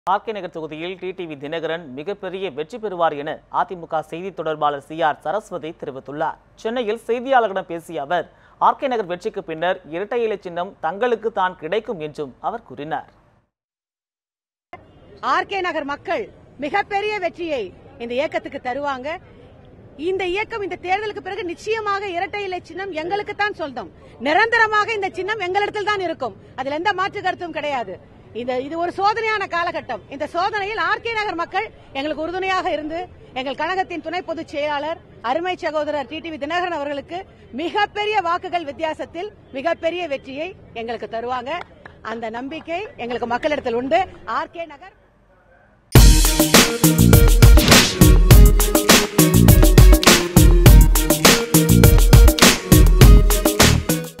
RK நகர் தொகுதியில் TTV Dinakaran மிகப்பெரிய வெற்றி பெறுவார் என அதிமுக செய்தி தொடர்பாளர் சி ஆர் சரஸ்வதி தெரிவித்துள்ளார் சென்னையில் செய்தியாளர்களிடம் பேசிய அவர் ஆர்கே நகர் வெற்றிக்கு பின்னர் இரட்டை இலை சின்னம் தங்களுக்கு தான் கிடைக்கும் என்றும் அவர் கூறினார் ஆர்கே நகர் மக்கள் மிகப்பெரிய வெற்றியை இந்த இயக்கத்துக்கு தருவாங்க இந்த இயக்கம் இந்த தேர்தலுக்கு பிறகு நிச்சயமாக இரட்டை இலை சின்னம் எங்களுக்கு தான் சொந்தம் நிரந்தரமாக இந்த சின்னம் எங்களிடத்தில் தான் இருக்கும் அதுல எந்த மாற்று கருத்தும் கிடையாது இந்த இது ஒரு சோதனையான காலகட்டம் இந்த சோதனையில் ஆர்கே நகர் மக்கள் எங்களுக்கு உறுதுணையாக இருந்து எங்கள் கழகத்தின் துணை பொதுச் செயலாளர் அருமை சகோதரர் டிடிவி தினகரன் அவர்களுக்கு மிகப்பெரிய வாக்குகள் வித்தியாசத்தில் மிகப்பெரிய வெற்றியை எங்களுக்கு தருவாங்க அந்த நம்பிக்கை எங்களுக்கு மக்களிடத்தில் உண்டு ஆர்கே நகர்